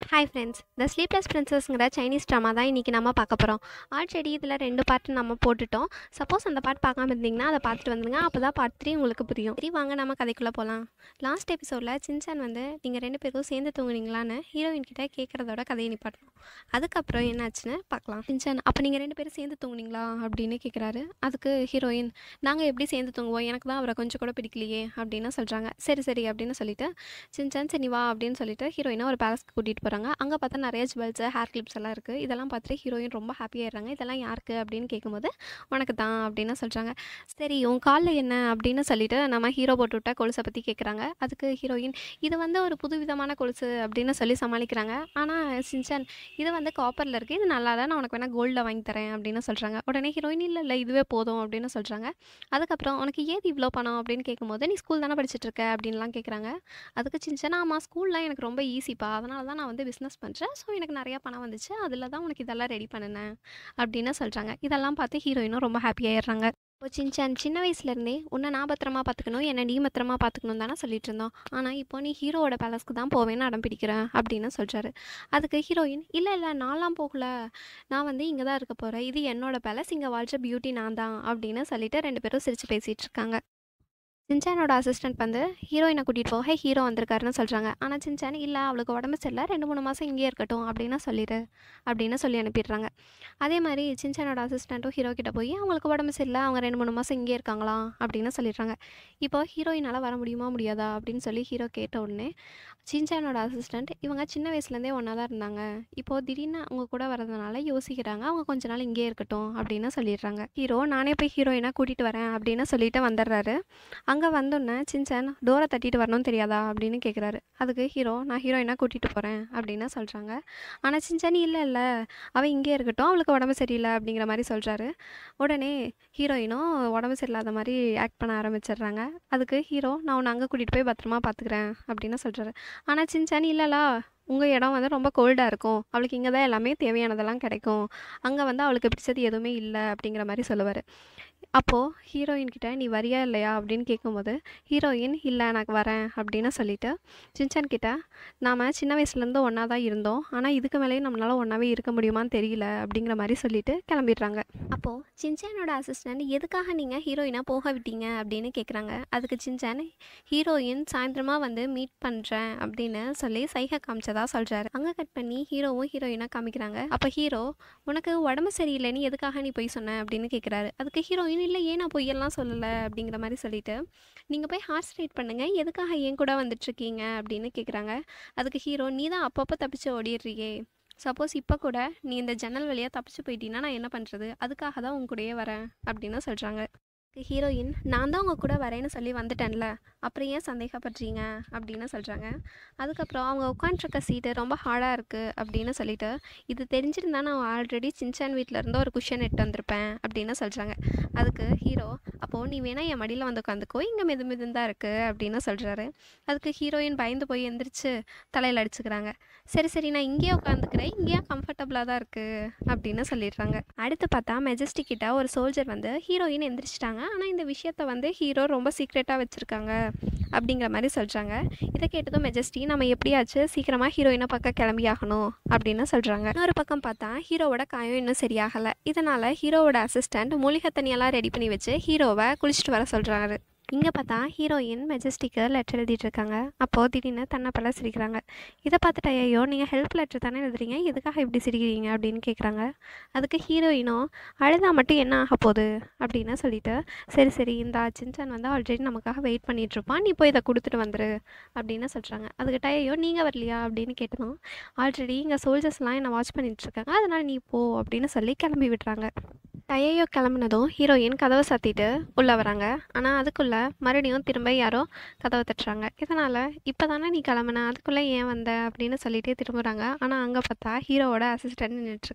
hi friends the sleepless பிரின்சஸ்ங்கிற Chinese drama தான் இன்றைக்கி நம்ம பார்க்க போகிறோம் ஆல்ரெடி இதில் ரெண்டு பார்ட் நம்ம போட்டுட்டோம் சப்போஸ் அந்த பார்ட் பார்க்காம இருந்தீங்கன்னா அதை பார்த்துட்டு வந்துடுங்க அப்போ தான் பார்ட் த்ரீ உங்களுக்கு புரியும் சரி வாங்க நம்ம கதைக்குள்ளே போகலாம் லாஸ்ட் எபிசோடில் சின்சான் வந்து நீங்கள் ரெண்டு பேருக்கும் சேர்ந்து தூங்குனீங்களான்னு ஹீரோயின் கிட்ட கேட்குறதோட கதையை நிப்பாட்டணும் அதுக்கப்புறம் என்னாச்சுன்னு பார்க்கலாம் சின்சான் அப்போ நீங்கள் ரெண்டு பேரும் சேர்ந்து தூங்குனீங்களா அப்படின்னு கேட்குறாரு அதுக்கு ஹீரோயின் நாங்கள் எப்படி சேர்ந்து தூங்குவோம் எனக்கு தான் அவரை கொஞ்சம் கூட பிடிக்கலையே அப்படின்னு சொல்கிறாங்க சரி சரி அப்படின்னு சொல்லிட்டு சின்சான் சரி நீ வா அப்படின்னு சொல்லிட்டு ஹீரோயினை ஒரு பேலஸ்க்கு கூட்டிகிட்டு போகிறாங்க அங்கே பார்த்தா நிறைய ஜுவல்ஸு ஹேர் கிளிப்ஸ் எல்லாம் இருக்குது இதெல்லாம் பார்த்துட்டு ஹீரோயின் ரொம்ப ஹாப்பியாகிடுறாங்க இதெல்லாம் யாருக்கு அப்படின்னு கேட்கும்போது உனக்கு தான் அப்படின்னு சொல்கிறாங்க சரி உன் காலில் என்ன அப்படின்னு சொல்லிட்டு நம்ம ஹீரோ போட்டு விட்ட கொலுசை பற்றி கேட்குறாங்க அதுக்கு ஹீரோயின் இது வந்து ஒரு புது விதமான கொலுசு அப்படின்னு சொல்லி சமாளிக்கிறாங்க ஆனால் சின்சான் இது வந்து காப்பரில் இருக்குது இது நல்லா இல்லை நான் உனக்கு வேணால் கோல்டில் வாங்கி தரேன் அப்படின்னு சொல்கிறாங்க உடனே ஹீரோயின் இல்லை இல்லை இதுவே போதும் அப்படின்னு சொல்கிறாங்க அதுக்கப்புறம் உனக்கு ஏது இவ்வளோ பணம் அப்படின்னு கேட்கும்போது நீ ஸ்கூல் தானே படிச்சுட்டு இருக்க அப்படின்லாம் கேட்குறாங்க அதுக்கு சின்ன ஆமாம் ஸ்கூல்லாம் எனக்கு ரொம்ப ஈஸிப்பா அதனால தான் நான் வந்து பிஸ்னஸ் பண்ணுறேன் ஸோ எனக்கு நிறையா பணம் வந்துச்சு அதில் தான் உனக்கு இதெல்லாம் ரெடி பண்ணினேன் அப்படின்னு சொல்கிறாங்க இதெல்லாம் பார்த்து ஹீரோயினும் ரொம்ப ஹாப்பியாகிடுறாங்க இப்போ சின்சான் சின்ன வயசுலேருந்தே உன்னை நான் பத்திரமா பார்த்துக்கணும் என்னை நீ பத்திரமா பார்த்துக்கணும் தானே சொல்லிட்டு இருந்தோம் ஆனால் இப்போ நீ ஹீரோவோட பேலஸ்க்கு தான் போவேன்னு அடம் பிடிக்கிறேன் அப்படின்னு சொல்கிறாரு அதுக்கு ஹீரோயின் இல்லை இல்லை நான்லாம் போகல நான் வந்து இங்கே தான் இருக்க போகிறேன் இது என்னோட பேலஸ் இங்கே வாழ்ற பியூட்டி நான் தான் அப்படின்னு சொல்லிட்டு ரெண்டு பேரும் சிரித்து பேசிகிட்டு இருக்காங்க சின்சானோட அசிஸ்டன்ட் வந்து ஹீரோயினை கூட்டிகிட்டு போக ஹீரோ வந்திருக்காருன்னு சொல்கிறாங்க ஆனால் சின்சான் இல்லை அவளுக்கு உடம்பு சரியில்லை ரெண்டு மூணு மாதம் இங்கேயே இருக்கட்டும் அப்படின்னு சொல்லிடு அப்படின்னு சொல்லி அனுப்பிடுறாங்க அதே மாதிரி சின்சானோட அசிஸ்டண்ட்டும் ஹீரோ கிட்ட போய் அவங்களுக்கு உடம்பு சரியில்லை அவங்க ரெண்டு மூணு மாதம் இங்கேயே இருக்காங்களா அப்படின்னு சொல்லிடுறாங்க இப்போ ஹீரோயினால் வர முடியுமா முடியாதா அப்படின்னு சொல்லி ஹீரோ கேட்ட உடனே சின்சானோட அசிஸ்டண்ட் இவங்க சின்ன வயசுலேருந்தே ஒன்றா தான் இருந்தாங்க இப்போது திடீர்னு அவங்க கூட வரதுனால யோசிக்கிறாங்க அவங்க கொஞ்ச நாள் இங்கேயே இருக்கட்டும் அப்படின்னு சொல்லிடுறாங்க ஹீரோ நானே போய் ஹீரோயினை கூட்டிகிட்டு வரேன் அப்படின்னு சொல்லிட்டு வந்துடுறாரு அங்கே வந்தோடனே சின்சான் டோரை தட்டிட்டு வரணும்னு தெரியாதா அப்படின்னு கேட்குறாரு அதுக்கு ஹீரோ நான் ஹீரோயினாக கூட்டிகிட்டு போகிறேன் அப்படின்னு சொல்கிறாங்க ஆனால் சின்சான் இல்லை இல்லை அவள் இங்கே இருக்கட்டும் அவளுக்கு உடம்பு சரியில்லை அப்படிங்கிற மாதிரி சொல்கிறாரு உடனே ஹீரோயினும் உடம்பு சரியில்லாத மாதிரி ஆக்ட் பண்ண ஆரம்பிச்சிடுறாங்க அதுக்கு ஹீரோ நான் உன்னை அங்கே கூட்டிகிட்டு போய் பத்திரமா பார்த்துக்கிறேன் அப்படின்னு சொல்கிறாரு ஆனால் சின்சான் இல்லைலா உங்கள் இடம் வந்து ரொம்ப கோல்டாக இருக்கும் அவளுக்கு இங்கே தான் எல்லாமே தேவையானதெல்லாம் கிடைக்கும் அங்கே வந்து அவளுக்கு பிடிச்சது எதுவுமே இல்லை அப்படிங்கிற மாதிரி சொல்லுவார் அப்போது ஹீரோயின் கிட்ட நீ வரியா இல்லையா அப்படின்னு கேட்கும்போது ஹீரோயின் இல்லை நான் வரேன் அப்படின்னு சொல்லிட்டு சின்சான் கிட்ட நாம் சின்ன வயசுலேருந்து ஒன்றா தான் இருந்தோம் ஆனால் இதுக்கு மேலேயும் நம்மளால் ஒன்றாவே இருக்க முடியுமான்னு தெரியல அப்படிங்கிற மாதிரி சொல்லிட்டு கிளம்பிடுறாங்க அப்போது சின்சானோட அசிஸ்டண்ட் எதுக்காக நீங்கள் ஹீரோயினாக போக விட்டீங்க அப்படின்னு கேட்குறாங்க அதுக்கு சின்சான் ஹீரோயின் சாயந்தரமாக வந்து மீட் பண்ணுறேன் அப்படின்னு சொல்லி சைகை காமிச்சதா சொல்கிறாரு அங்கே கட் பண்ணி ஹீரோவும் ஹீரோயினாக காமிக்கிறாங்க அப்போ ஹீரோ உனக்கு உடம்பு சரியில்லை நீ எதுக்காக நீ போய் சொன்ன அப்படின்னு கேட்குறாரு அதுக்கு ஹீரோயின் இல்லை ஏன் நான் பொய்யெல்லாம் சொல்லலை அப்படிங்கிற மாதிரி சொல்லிட்டு நீங்கள் போய் ஹார்ஸ் ரேட் பண்ணுங்கள் எதுக்காக என் கூட வந்துட்டுருக்கீங்க அப்படின்னு கேட்குறாங்க அதுக்கு ஹீரோ நீ தான் அப்பப்போ தப்பிச்சு ஓடிடுறியே சப்போஸ் இப்போ கூட நீ இந்த ஜன்னல் வழியாக தப்பிச்சு போயிட்டீங்கன்னா நான் என்ன பண்ணுறது அதுக்காக தான் உங்க கூடயே வரேன் அப்படின்னு சொல்கிறாங்க ஹீரோயின் நான் தான் உங்கள் கூட வரேன்னு சொல்லி வந்துட்டேன்ல அப்புறம் ஏன் சந்தேகப்படுறீங்க அப்படின்னு சொல்கிறாங்க அதுக்கப்புறம் அவங்க உட்காண்ட்ருக்க சீட்டு ரொம்ப ஹார்டாக இருக்குது அப்படின்னு சொல்லிட்டு இது தெரிஞ்சிருந்தா நான் ஆல்ரெடி சின்சான் வீட்டில் இருந்து ஒரு குஷன் எட்டு வந்திருப்பேன் அப்படின்னு சொல்கிறாங்க அதுக்கு ஹீரோ அப்போது நீ வேணா என் மடியில் வந்து உட்காந்துக்கோ இங்கே மெது மெதுன்னு தான் இருக்குது அப்படின்னு சொல்கிறாரு அதுக்கு ஹீரோயின் பயந்து போய் எந்திரிச்சு தலையில் அடிச்சுக்கிறாங்க சரி சரி நான் இங்கேயே உட்காந்துக்கிறேன் இங்கேயே கம்ஃபர்டபுளாக தான் இருக்குது அப்படின்னு சொல்லிடுறாங்க அடுத்து பார்த்தா மெஜஸ்டிக் கிட்ட ஒரு சோல்ஜர் வந்து ஹீரோயின் எந்திரிச்சிட்டாங்க ஆனால் இந்த விஷயத்த வந்து ஹீரோ ரொம்ப சீக்ரெட்டாக வச்சுருக்காங்க அப்படிங்கிற மாதிரி சொல்கிறாங்க இதை கேட்டதும் மெஜஸ்டி நம்ம எப்படியாச்சும் சீக்கிரமாக ஹீரோயினை பார்க்க கிளம்பி ஆகணும் அப்படின்னு சொல்கிறாங்க இன்னொரு பக்கம் பார்த்தா ஹீரோவோட காயம் இன்னும் சரியாகலை இதனால் ஹீரோவோட அசிஸ்டண்ட் மூலிகை தண்ணியெல்லாம் ரெடி பண்ணி வச்சு ஹீரோவை குளிச்சுட்டு வர சொல்கிறாரு இங்கே பார்த்தா ஹீரோயின் மெஜஸ்டிக்கு லெட்டர் எழுதிட்டு இருக்காங்க அப்போது திடீர்னு தன்னை பல சிரிக்கிறாங்க இதை பார்த்துட்டு ஐயோ நீங்கள் ஹெல்ப் லெட்டர் தானே எழுதுறீங்க எதுக்காக இப்படி சிரிக்கிறீங்க அப்படின்னு கேட்குறாங்க அதுக்கு ஹீரோயினும் அழுதா மட்டும் என்ன ஆக போகுது அப்படின்னு சொல்லிட்டு சரி சரி இந்த சின்சான் வந்து ஆல்ரெடி நமக்காக வெயிட் பண்ணிகிட்ருப்பான் நீ போய் இதை கொடுத்துட்டு வந்துரு அப்படின்னு சொல்கிறாங்க அதுக்கிட்ட ஐயோ நீங்கள் வரலையா அப்படின்னு கேட்டதும் ஆல்ரெடி இங்கே சோல்ஜர்ஸ்லாம் என்னை வாட்ச் பண்ணிகிட்ருக்காங்க அதனால் நீ போ அப்படின்னு சொல்லி கிளம்பி விடுறாங்க டையோ கிளம்புனதும் ஹீரோயின் கதவை சாத்திட்டு உள்ளே வராங்க ஆனால் அதுக்குள்ளே மறுபடியும் திரும்ப யாரோ கதவை தட்டுறாங்க இதனால் இப்போ தானே நீ கிளம்புன அதுக்குள்ளே ஏன் வந்த அப்படின்னு சொல்லிட்டு திரும்புகிறாங்க ஆனால் அங்கே பார்த்தா ஹீரோவோட அசிஸ்டன்ட் நின்றுட்டுருக்காரு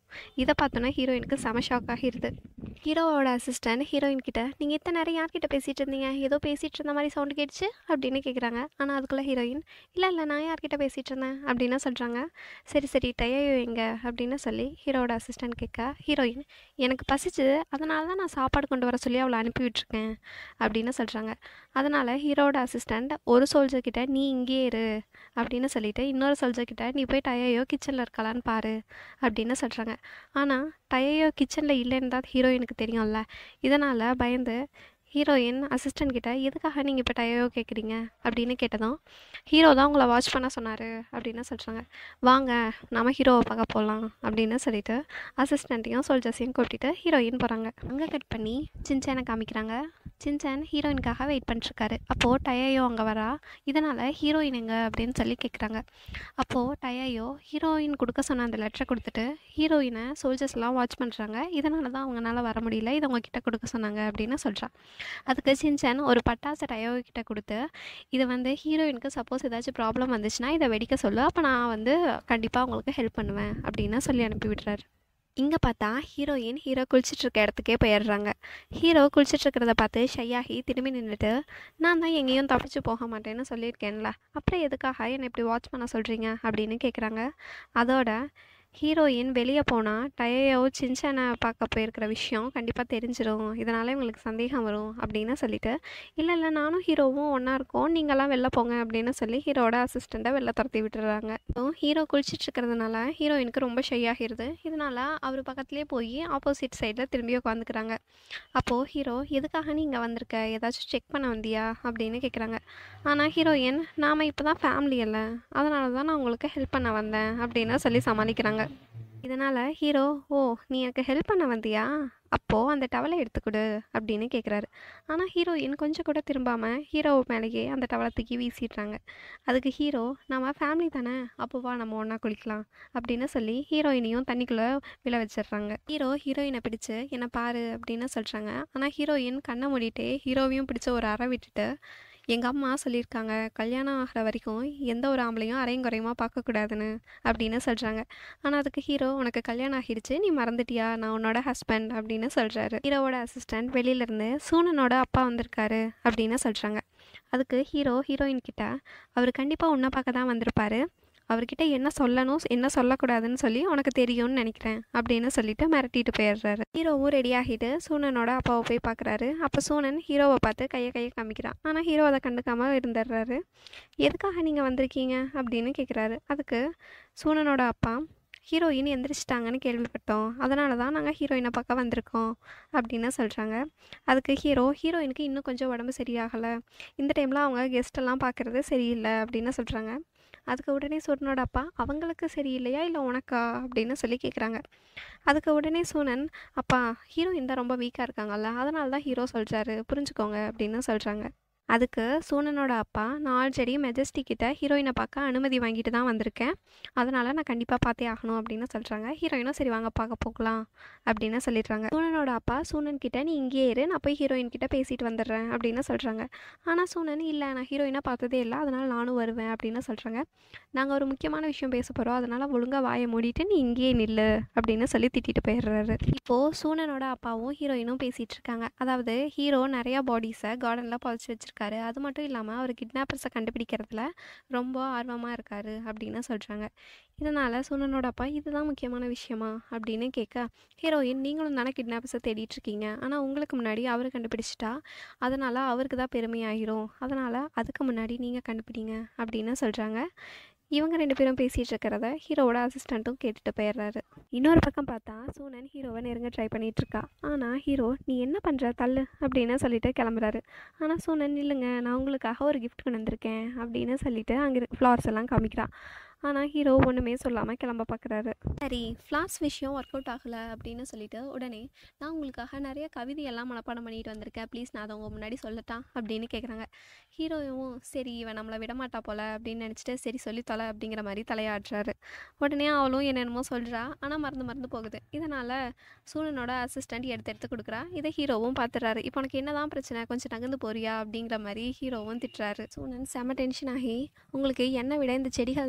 இதை பார்த்தோன்னா ஹீரோயினுக்கு செம ஷாக் ஆகிருது ஹீரோவோட அசிஸ்டன்ட் ஹீரோயின் கிட்ட நீங்கள் இத்தனை நேரம் யார்கிட்ட பேசிகிட்டு இருந்தீங்க ஏதோ பேசிகிட்டு இருந்த மாதிரி சவுண்டு கேட்டுச்சு அப்படின்னு கேட்குறாங்க ஆனால் அதுக்குள்ளே ஹீரோயின் இல்லை இல்லை நான் யார்கிட்ட பேசிகிட்டு இருந்தேன் அப்படின்னு சொல்கிறாங்க சரி சரி டயோ எங்க அப்படின்னு சொல்லி ஹீரோவோட அசிஸ்டன்ட் கேட்க ஹீரோயின் எனக்கு பசிச்சுது அதனால தான் நான் சாப்பாடு கொண்டு வர சொல்லி அவளை அனுப்பி விட்டுருக்கேன் அப்படின்னு சொல்கிறாங்க அதனால் ஹீரோவோட அசிஸ்டண்ட் ஒரு சோல்ஜர் கிட்ட நீ இங்கேயே இரு அப்படின்னு சொல்லிட்டு இன்னொரு சோல்ஜர் கிட்ட நீ போய் டயோ கிச்சனில் இருக்கலான்னு பாரு அப்படின்னு சொல்கிறாங்க ஆனால் டயோ கிச்சனில் இல்லைன்னு தான் ஹீரோயினுக்கு தெரியும்ல இதனால் பயந்து ஹீரோயின் அசிஸ்டன்ட் கிட்ட எதுக்காக நீங்கள் இப்போ டயோ கேட்குறீங்க அப்படின்னு கேட்டதும் ஹீரோ தான் உங்களை வாட்ச் பண்ண சொன்னார் அப்படின்னு சொல்கிறாங்க வாங்க நாம ஹீரோவை பார்க்க போகலாம் அப்படின்னு சொல்லிட்டு அசிஸ்டண்ட்டையும் சோல்ஜர்ஸையும் கூப்பிட்டுட்டு ஹீரோயின் போகிறாங்க அங்கே கட் பண்ணி சின்சானை காமிக்கிறாங்க சின்சான் ஹீரோயினுக்காக வெயிட் பண்ணிட்டுருக்காரு அப்போது டயோ அங்கே வரா இதனால் ஹீரோயின் எங்க அப்படின்னு சொல்லி கேட்குறாங்க அப்போது டயோ ஹீரோயின் கொடுக்க சொன்ன அந்த லெட்டரை கொடுத்துட்டு ஹீரோயினை சோல்ஜர்ஸ்லாம் வாட்ச் பண்ணுறாங்க இதனால தான் அவங்களால வர முடியல இதை உங்ககிட்ட கொடுக்க சொன்னாங்க அப்படின்னு சொல்கிறா அதுக்கு சின்சான் ஒரு பட்டாசை டயோ கிட்ட கொடுத்து இது வந்து ஹீரோயினுக்கு சப்போஸ் ஏதாச்சும் ப்ராப்ளம் வந்துச்சுன்னா இதை வெடிக்க சொல்லு அப்போ நான் வந்து கண்டிப்பாக உங்களுக்கு ஹெல்ப் பண்ணுவேன் அப்படின்னு சொல்லி அனுப்பி விடுறாரு இங்கே பார்த்தா ஹீரோயின் ஹீரோ குளிச்சிட்டு இருக்க இடத்துக்கே போயிடுறாங்க ஹீரோ குளிச்சிட்டு இருக்கிறத பார்த்து ஷையாகி திரும்பி நின்றுட்டு நான் தான் எங்கேயும் தப்பிச்சு போக மாட்டேன்னு சொல்லியிருக்கேன்ல அப்புறம் எதுக்காக என்னை இப்படி வாட்ச் பண்ண சொல்கிறீங்க அப்படின்னு கேட்குறாங்க அதோட ஹீரோயின் வெளியே போனால் டயோ சின்சானை பார்க்க போயிருக்கிற விஷயம் கண்டிப்பாக தெரிஞ்சிடும் இதனால் இவங்களுக்கு சந்தேகம் வரும் அப்படின்னு சொல்லிட்டு இல்லை இல்லை நானும் ஹீரோவும் ஒன்றா இருக்கோம் நீங்களாம் வெளில போங்க அப்படின்னு சொல்லி ஹீரோட அசிஸ்டண்ட்டை வெளில துரத்தி விட்டுறாங்க ஸோ ஹீரோ குளிச்சிட்டு இருக்கிறதுனால ஹீரோயினுக்கு ரொம்ப ஷை ஆகிருது இதனால் அவர் பக்கத்துலேயே போய் ஆப்போசிட் சைடில் திரும்பி உட்காந்துக்கிறாங்க அப்போது ஹீரோ எதுக்காக நீ இங்கே வந்திருக்க ஏதாச்சும் செக் பண்ண வந்தியா அப்படின்னு கேட்குறாங்க ஆனால் ஹீரோயின் நாம் இப்போ தான் ஃபேமிலி இல்லை அதனால தான் நான் உங்களுக்கு ஹெல்ப் பண்ண வந்தேன் அப்படின்னு சொல்லி சமாளிக்கிறாங்க இதனால் ஹீரோ ஓ நீ எனக்கு ஹெல்ப் பண்ண வந்தியா அப்போது அந்த டவலை எடுத்துக்கொடு அப்படின்னு கேட்குறாரு ஆனால் ஹீரோயின் கொஞ்சம் கூட திரும்பாமல் ஹீரோ மேலேயே அந்த டவலை தூக்கி வீசிடுறாங்க அதுக்கு ஹீரோ நம்ம ஃபேமிலி தானே அப்போ வா நம்ம ஒன்றா குளிக்கலாம் அப்படின்னு சொல்லி ஹீரோயினையும் தண்ணிக்குள்ளே விழ வச்சிடுறாங்க ஹீரோ ஹீரோயினை பிடிச்சு என்னை பாரு அப்படின்னு சொல்கிறாங்க ஆனால் ஹீரோயின் கண்ணை மூடிட்டு ஹீரோவையும் பிடிச்ச ஒரு அறை விட்டுட்டு எங்கள் அம்மா சொல்லியிருக்காங்க கல்யாணம் ஆகிற வரைக்கும் எந்த ஒரு ஆம்பளையும் அரையும் குறையுமா பார்க்கக்கூடாதுன்னு அப்படின்னு சொல்கிறாங்க ஆனால் அதுக்கு ஹீரோ உனக்கு கல்யாணம் ஆகிடுச்சு நீ மறந்துட்டியா நான் உன்னோட ஹஸ்பண்ட் அப்படின்னு சொல்கிறாரு ஹீரோவோட அசிஸ்டண்ட் வெளியிலேருந்து சூனனோட அப்பா வந்திருக்காரு அப்படின்னு சொல்கிறாங்க அதுக்கு ஹீரோ ஹீரோயின் கிட்ட அவர் கண்டிப்பாக உன்னை பார்க்க தான் வந்திருப்பாரு அவர்கிட்ட என்ன சொல்லணும் என்ன சொல்லக்கூடாதுன்னு சொல்லி உனக்கு தெரியும்னு நினைக்கிறேன் அப்படின்னு சொல்லிட்டு மிரட்டிட்டு போயிடுறாரு ஹீரோவும் ரெடி ஆகிட்டு சூனனோட அப்பாவை போய் பார்க்குறாரு அப்போ சூனன் ஹீரோவை பார்த்து கையை கையை காமிக்கிறான் ஆனால் ஹீரோ அதை கண்டுக்காம இருந்துடுறாரு எதுக்காக நீங்கள் வந்திருக்கீங்க அப்படின்னு கேட்குறாரு அதுக்கு சூனனோட அப்பா ஹீரோயின் எந்திரிச்சிட்டாங்கன்னு கேள்விப்பட்டோம் அதனால தான் நாங்கள் ஹீரோயினை பார்க்க வந்திருக்கோம் அப்படின்னு சொல்கிறாங்க அதுக்கு ஹீரோ ஹீரோயினுக்கு இன்னும் கொஞ்சம் உடம்பு சரியாகலை இந்த டைமில் அவங்க கெஸ்ட்டெல்லாம் பார்க்குறது சரியில்லை அப்படின்னு சொல்கிறாங்க அதுக்கு உடனே சூரனோட அப்பா அவங்களுக்கு சரியில்லையா இல்லை உனக்கா அப்படின்னு சொல்லி கேட்குறாங்க அதுக்கு உடனே சூனன் அப்பா ஹீரோயின் தான் ரொம்ப வீக்காக இருக்காங்கல்ல அதனால தான் ஹீரோ சொல்கிறாரு புரிஞ்சுக்கோங்க அப்படின்னு சொல்கிறாங்க அதுக்கு சூனனோட அப்பா நான் ஆல்ரெடி மெஜஸ்டி கிட்ட ஹீரோயினை பார்க்க அனுமதி வாங்கிட்டு தான் வந்திருக்கேன் அதனால் நான் கண்டிப்பாக பார்த்தே ஆகணும் அப்படின்னு சொல்கிறாங்க ஹீரோயினும் சரி வாங்க பார்க்க போகலாம் அப்படின்னு சொல்லிடுறாங்க சூனனோட அப்பா சூனன் கிட்ட நீ இங்கேயே இரு நான் போய் ஹீரோயின் கிட்ட பேசிட்டு வந்துடுறேன் அப்படின்னு சொல்கிறாங்க ஆனால் சூனன் இல்லை நான் ஹீரோயினை பார்த்ததே இல்லை அதனால் நானும் வருவேன் அப்படின்னு சொல்கிறாங்க நாங்கள் ஒரு முக்கியமான விஷயம் பேச போகிறோம் அதனால் ஒழுங்காக வாயை மூடிட்டு நீ இங்கேயே நில்லு அப்படின்னு சொல்லி திட்டிட்டு போயிடுறாரு இப்போது சூனனோட அப்பாவும் ஹீரோயினும் பேசிகிட்டு இருக்காங்க அதாவது ஹீரோ நிறையா பாடிஸை கார்டனில் புதைச்சி வச்சிருக்காரு அது மட்டும் இல்லாமல் அவர் கிட்னாப்பர்ஸை கண்டுபிடிக்கிறதுல ரொம்ப ஆர்வமாக இருக்காரு அப்படின்னு சொல்கிறாங்க இதனால் சூனனோட அப்பா இதுதான் முக்கியமான விஷயமா அப்படின்னு கேட்க ஹீரோயின் நீங்களும் தானே கிட்னாப்பர்ஸை தேடிட்டு இருக்கீங்க ஆனால் உங்களுக்கு முன்னாடி அவர் கண்டுபிடிச்சிட்டா அதனால் அவருக்கு தான் பெருமையாகிரும் அதனால் அதுக்கு முன்னாடி நீங்கள் கண்டுபிடிங்க அப்படின்னு சொல்கிறாங்க இவங்க ரெண்டு பேரும் பேசிகிட்டு இருக்கிறத ஹீரோவோட அசிஸ்டண்ட்டும் கேட்டுட்டு போயிடுறாரு இன்னொரு பக்கம் பார்த்தா சூனன் ஹீரோவை நெருங்க ட்ரை பண்ணிட்டு இருக்கா ஆனால் ஹீரோ நீ என்ன பண்ணுற தள்ளு அப்படின்னு சொல்லிட்டு கிளம்புறாரு ஆனால் சூனன் இல்லைங்க நான் உங்களுக்காக ஒரு gift கொண்டு வந்திருக்கேன் அப்படின்னு சொல்லிட்டு அங்கே ஃப்ளவர்ஸ் எல்லாம் காமிக்கிறா ஆனால் ஹீரோ ஒன்றுமே சொல்லாமல் கிளம்ப பார்க்குறாரு சரி ஃப்ளாஸ் விஷயம் ஒர்க் அவுட் ஆகலை அப்படின்னு சொல்லிட்டு உடனே நான் உங்களுக்காக நிறைய கவிதையெல்லாம் மனப்பாடம் பண்ணிட்டு வந்திருக்கேன் ப்ளீஸ் நான் அதை உங்கள் முன்னாடி சொல்லட்டா அப்படின்னு கேட்குறாங்க ஹீரோவும் சரி இவன் நம்மளை விடமாட்டா போல அப்படின்னு நினச்சிட்டு சரி சொல்லி தொலை அப்படிங்கிற மாதிரி தலையாடுறாரு உடனே அவளும் என்னென்னமோ சொல்கிறா ஆனால் மறந்து மறந்து போகுது இதனால் சூழனோட அசிஸ்டண்ட் எடுத்து எடுத்து கொடுக்குறா இதை ஹீரோவும் பார்த்துறாரு இப்போ உனக்கு என்னதான் பிரச்சனை கொஞ்சம் நகர்ந்து போறியா அப்படிங்கிற மாதிரி ஹீரோவும் திட்டுறாரு சூனன் செம டென்ஷன் ஆகி உங்களுக்கு என்னை விட இந்த செடிகள் தானே முக்கியமா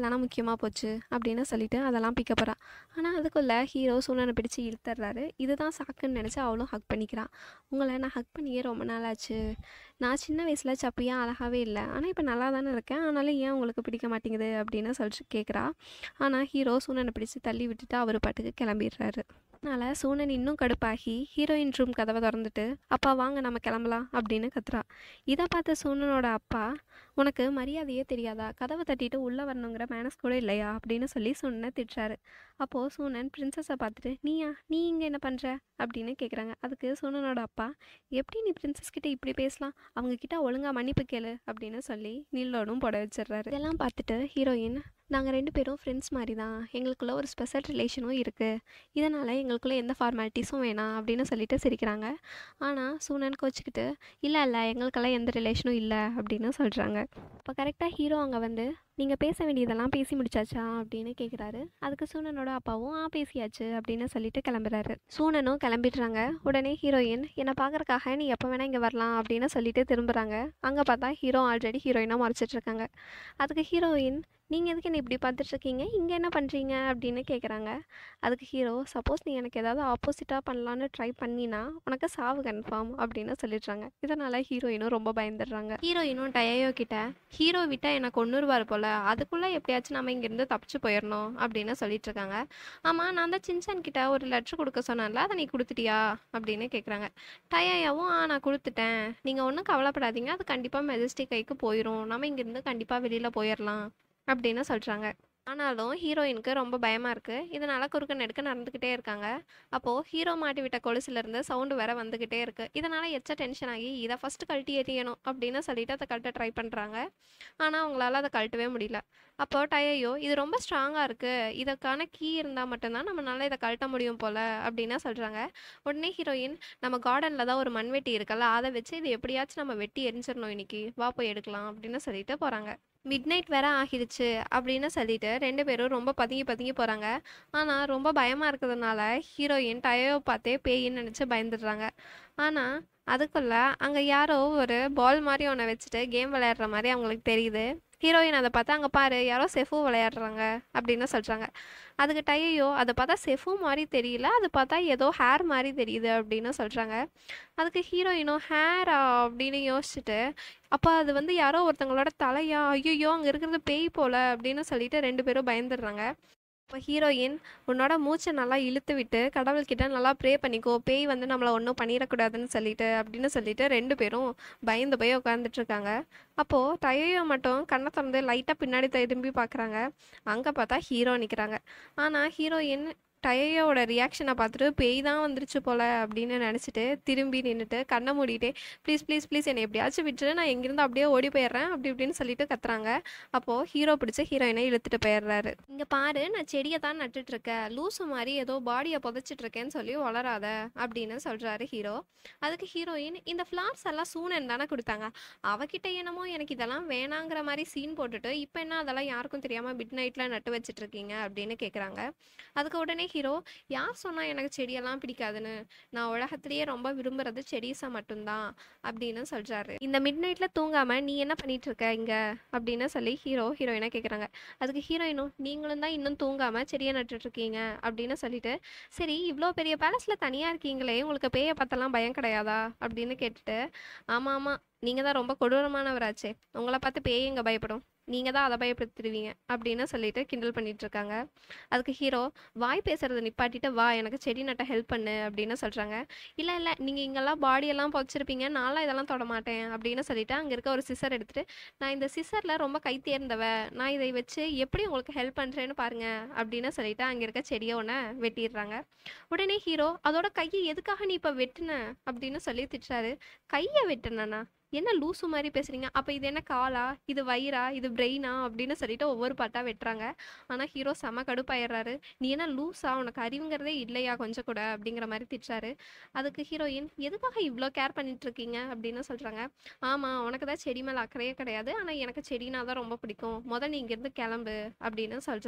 நாசமாக போச்சு அப்படின்னு சொல்லிட்டு அதெல்லாம் பிக்க போகிறா ஆனால் அதுக்குள்ளே ஹீரோ சூனனை பிடிச்சி இழுத்துறாரு இதுதான் சாக்குன்னு நினச்சி அவளும் ஹக் பண்ணிக்கிறான் உங்களை நான் ஹக் பண்ணியே ரொம்ப நாள் ஆச்சு நான் சின்ன வயசில் சப்பியாக அழகாகவே இல்லை ஆனால் இப்போ நல்லா தானே இருக்கேன் ஆனாலும் ஏன் உங்களுக்கு பிடிக்க மாட்டேங்குது அப்படின்னு சொல்லிட்டு கேட்குறா ஆனால் ஹீரோ சூனனை பிடிச்சி தள்ளி விட்டுட்டு அவர் பாட்டுக்கு கிளம்பிடுறாரு அதனால் சூனன் இன்னும் கடுப்பாகி ஹீரோயின் ரூம் கதவை திறந்துட்டு அப்பா வாங்க நம்ம கிளம்பலாம் அப்படின்னு கத்துறா இதை பார்த்த சூனனோட அப்பா உனக்கு மரியாதையே தெரியாதா கதவை தட்டிட்டு உள்ளே வரணுங்கிற மேனஸ் கூட இல்லையா அப்படின்னு சொல்லி சூனனை திட்டுறாரு அப்போது சூனன் பிரின்சஸை பார்த்துட்டு நீயா நீ இங்கே என்ன பண்ணுற அப்படின்னு கேட்குறாங்க அதுக்கு சூனனோட அப்பா எப்படி நீ பிரின்சஸ் கிட்ட இப்படி பேசலாம் அவங்க கிட்ட ஒழுங்கா மன்னிப்பு கேளு அப்படின்னு சொல்லி நீலோடும் போட வச்சிடுறாரு இதெல்லாம் பார்த்துட்டு ஹீரோயின் நாங்கள் ரெண்டு பேரும் ஃப்ரெண்ட்ஸ் மாதிரி தான் எங்களுக்குள்ள ஒரு ஸ்பெஷல் ரிலேஷனும் இருக்குது இதனால் எங்களுக்குள்ள எந்த ஃபார்மாலிட்டிஸும் வேணாம் அப்படின்னு சொல்லிட்டு சிரிக்கிறாங்க ஆனால் சூனன் கோச்சிக்கிட்டு இல்லை இல்லை எங்களுக்கெல்லாம் எந்த ரிலேஷனும் இல்லை அப்படின்னு சொல்கிறாங்க இப்போ கரெக்டாக ஹீரோ அங்கே வந்து நீங்கள் பேச வேண்டியதெல்லாம் பேசி முடிச்சாச்சா அப்படின்னு கேட்குறாரு அதுக்கு சூனனோட அப்பாவும் ஆ பேசியாச்சு அப்படின்னு சொல்லிட்டு கிளம்புறாரு சூனனும் கிளம்பிடுறாங்க உடனே ஹீரோயின் என்னை பார்க்கறக்காக நீ எப்போ வேணால் இங்கே வரலாம் அப்படின்னு சொல்லிட்டு திரும்புகிறாங்க அங்கே பார்த்தா ஹீரோ ஆல்ரெடி ஹீரோயினாக மறைச்சிட்டு இருக்காங்க அதுக்கு ஹீரோயின் நீங்கள் எதுக்கு என்ன இப்படி பார்த்துட்ருக்கீங்க இங்கே என்ன பண்ணுறீங்க அப்படின்னு கேட்குறாங்க அதுக்கு ஹீரோ சப்போஸ் நீ எனக்கு ஏதாவது ஆப்போசிட்டாக பண்ணலான்னு ட்ரை பண்ணினா உனக்கு சாவு கன்ஃபார்ம் அப்படின்னு சொல்லிடுறாங்க இதனால் ஹீரோயினும் ரொம்ப பயந்துடுறாங்க ஹீரோயினும் டயோ கிட்ட ஹீரோ விட்டால் எனக்கு ஒன்றுருவார் போல் அதுக்குள்ளே எப்படியாச்சும் நம்ம இங்கேருந்து தப்பிச்சு போயிடணும் அப்படின்னு சொல்லிட்டு இருக்காங்க ஆமாம் நான் தான் சின்சான் கிட்ட ஒரு லெட்ரு கொடுக்க சொன்னேன்ல அதை நீ கொடுத்துட்டியா அப்படின்னு கேட்குறாங்க டயாவும் ஆ நான் கொடுத்துட்டேன் நீங்கள் ஒன்றும் கவலைப்படாதீங்க அது கண்டிப்பாக மெஜஸ்டிக் கைக்கு போயிடும் நம்ம இங்கேருந்து கண்டிப்பாக வெளியில் போயிடலாம் அப்படின்னு சொல்கிறாங்க ஆனாலும் ஹீரோயினுக்கு ரொம்ப பயமாக இருக்குது இதனால் குறுக்க நெடுக்க நடந்துக்கிட்டே இருக்காங்க அப்போது ஹீரோ மாட்டி விட்ட கொலுசுலேருந்து சவுண்டு வேற வந்துக்கிட்டே இருக்குது இதனால் எச்ச டென்ஷன் ஆகி இதை ஃபஸ்ட்டு கழட்டி எறியணும் அப்படின்னு சொல்லிட்டு அதை கழட்ட ட்ரை பண்ணுறாங்க ஆனால் அவங்களால அதை கழட்டவே முடியல அப்போ டயையோ இது ரொம்ப ஸ்ட்ராங்காக இருக்குது இதற்கான கீ இருந்தால் மட்டும்தான் நம்மளால இதை கழட்ட முடியும் போல் அப்படின்னு சொல்கிறாங்க உடனே ஹீரோயின் நம்ம கார்டனில் தான் ஒரு மண்வெட்டி இருக்குல்ல அதை வச்சு இது எப்படியாச்சும் நம்ம வெட்டி எரிஞ்சிடணும் இன்னைக்கு வா போய் எடுக்கலாம் அப்படின்னு சொல்லிட்டு போகிறாங்க மிட் நைட் வேற ஆகிடுச்சு அப்படின்னு சொல்லிட்டு ரெண்டு பேரும் ரொம்ப பதுங்கி பதுங்கி போகிறாங்க ஆனால் ரொம்ப பயமாக இருக்கிறதுனால ஹீரோயின் டயோ பார்த்தே பேயின்னு நினச்சி பயந்துடுறாங்க ஆனால் அதுக்குள்ளே அங்கே யாரோ ஒரு பால் மாதிரி ஒன்று வச்சுட்டு கேம் விளையாடுற மாதிரி அவங்களுக்கு தெரியுது ஹீரோயின் அதை பார்த்தா அங்கே பாரு யாரோ செஃபு விளையாடுறாங்க அப்படின்னு சொல்கிறாங்க அதுக்கு டையோ அதை பார்த்தா செஃபு மாதிரி தெரியல அது பார்த்தா ஏதோ ஹேர் மாதிரி தெரியுது அப்படின்னு சொல்கிறாங்க அதுக்கு ஹீரோயினும் ஹேரா அப்படின்னு யோசிச்சுட்டு அப்போ அது வந்து யாரோ ஒருத்தங்களோட தலையா ஐயோ அங்கே இருக்கிறது பேய் போல அப்படின்னு சொல்லிட்டு ரெண்டு பேரும் பயந்துடுறாங்க இப்போ ஹீரோயின் உன்னோட மூச்சை நல்லா இழுத்து விட்டு கடவுள்கிட்ட நல்லா ப்ரே பண்ணிக்கோ பேய் வந்து நம்மளை ஒன்றும் பண்ணிடக்கூடாதுன்னு சொல்லிட்டு அப்படின்னு சொல்லிட்டு ரெண்டு பேரும் பயந்து போய் உட்காந்துட்டு இருக்காங்க அப்போது டயோ மட்டும் கண்ணை திறந்து லைட்டாக பின்னாடி திரும்பி பார்க்குறாங்க அங்கே பார்த்தா ஹீரோ நிற்கிறாங்க ஆனால் ஹீரோயின் டயோட ரியாக்ஷனை பார்த்துட்டு பேய் தான் வந்துருச்சு போல அப்படின்னு நினச்சிட்டு திரும்பி நின்றுட்டு கண்ணை மூடிட்டு ப்ளீஸ் ப்ளீஸ் ப்ளீஸ் என்னை எப்படியாச்சும் விட்டுரு நான் எங்கேருந்து அப்படியே ஓடி போயிடுறேன் அப்படி இப்படின்னு சொல்லிட்டு கத்துறாங்க அப்போது ஹீரோ பிடிச்ச ஹீரோயினை இழுத்துட்டு போயிடுறாரு இங்கே பாரு நான் செடியை தான் நட்டுட்டு இருக்கேன் லூசு மாதிரி ஏதோ பாடியை புதைச்சிட்டு இருக்கேன்னு சொல்லி வளராத அப்படின்னு சொல்கிறாரு ஹீரோ அதுக்கு ஹீரோயின் இந்த ஃப்ளார்ஸ் எல்லாம் சூனன் தானே கொடுத்தாங்க அவகிட்ட என்னமோ எனக்கு இதெல்லாம் வேணாங்கிற மாதிரி சீன் போட்டுட்டு இப்போ என்ன அதெல்லாம் யாருக்கும் தெரியாமல் மிட் நைட்டில் நட்டு வச்சிட்டு இருக்கீங்க அப்படின்னு கேட்குறாங்க அதுக்கு உடனே ஹீரோ யார் சொன்னால் எனக்கு செடியெல்லாம் பிடிக்காதுன்னு நான் உலகத்திலேயே ரொம்ப விரும்புறது செடிஸை மட்டும்தான் அப்படின்னு சொல்கிறாரு இந்த மிட் நைட்டில் தூங்காமல் நீ என்ன பண்ணிட்டு இருக்க இங்கே அப்படின்னு சொல்லி ஹீரோ ஹீரோயினை கேட்குறாங்க அதுக்கு ஹீரோயினும் நீங்களும் தான் இன்னும் தூங்காமல் செடியை நட்டுட்டு இருக்கீங்க அப்படின்னு சொல்லிட்டு சரி இவ்வளோ பெரிய பேலஸில் தனியாக இருக்கீங்களே உங்களுக்கு பேயை பார்த்தெல்லாம் பயம் கிடையாதா அப்படின்னு கேட்டுட்டு ஆமாம் ஆமாம் நீங்கள் தான் ரொம்ப கொடூரமானவராச்சே உங்களை பார்த்து பேய் எங்கே பயப்படும் நீங்கள் தான் அதை பயப்படுத்திடுவீங்க அப்படின்னு சொல்லிட்டு கிண்டல் பண்ணிட்டு இருக்காங்க அதுக்கு ஹீரோ வாய் பேசுறதை நிப்பாட்டிட்டு வா எனக்கு செடி நட்ட ஹெல்ப் பண்ணு அப்படின்னு சொல்கிறாங்க இல்லை இல்லை நீங்கள் இங்கெல்லாம் பாடியெல்லாம் புதைச்சிருப்பீங்க நான்லாம் இதெல்லாம் தொட மாட்டேன் அப்படின்னு சொல்லிட்டு அங்கே இருக்க ஒரு சிசர் எடுத்துட்டு நான் இந்த சிசரில் ரொம்ப கை தேர்ந்தவ நான் இதை வச்சு எப்படி உங்களுக்கு ஹெல்ப் பண்ணுறேன்னு பாருங்க அப்படின்னு சொல்லிட்டு அங்கே இருக்க செடியை ஒன்று வெட்டிடுறாங்க உடனே ஹீரோ அதோட கையை எதுக்காக நீ இப்போ வெட்டின அப்படின்னு சொல்லி திட்டுறாரு கையை வெட்டினா என்ன லூசு மாதிரி பேசுறீங்க அப்போ இது என்ன காலா இது வயிறா இது பிரெயினா அப்படின்னு சொல்லிட்டு ஒவ்வொரு பாட்டா வெட்டுறாங்க ஆனால் ஹீரோ செம கடுப்பாயிடுறாரு நீ என்ன லூஸா உனக்கு அறிவுங்கிறதே இல்லையா கொஞ்சம் கூட அப்படிங்கிற மாதிரி திட்டுறாரு அதுக்கு ஹீரோயின் எதுக்காக இவ்வளோ கேர் பண்ணிட்டு இருக்கீங்க அப்படின்னு சொல்றாங்க ஆமாம் உனக்கு தான் செடி மேலே அக்கறையே கிடையாது ஆனால் எனக்கு செடினா தான் ரொம்ப பிடிக்கும் முத நீ இங்கேருந்து கிளம்பு அப்படின்னு சொல்றாரு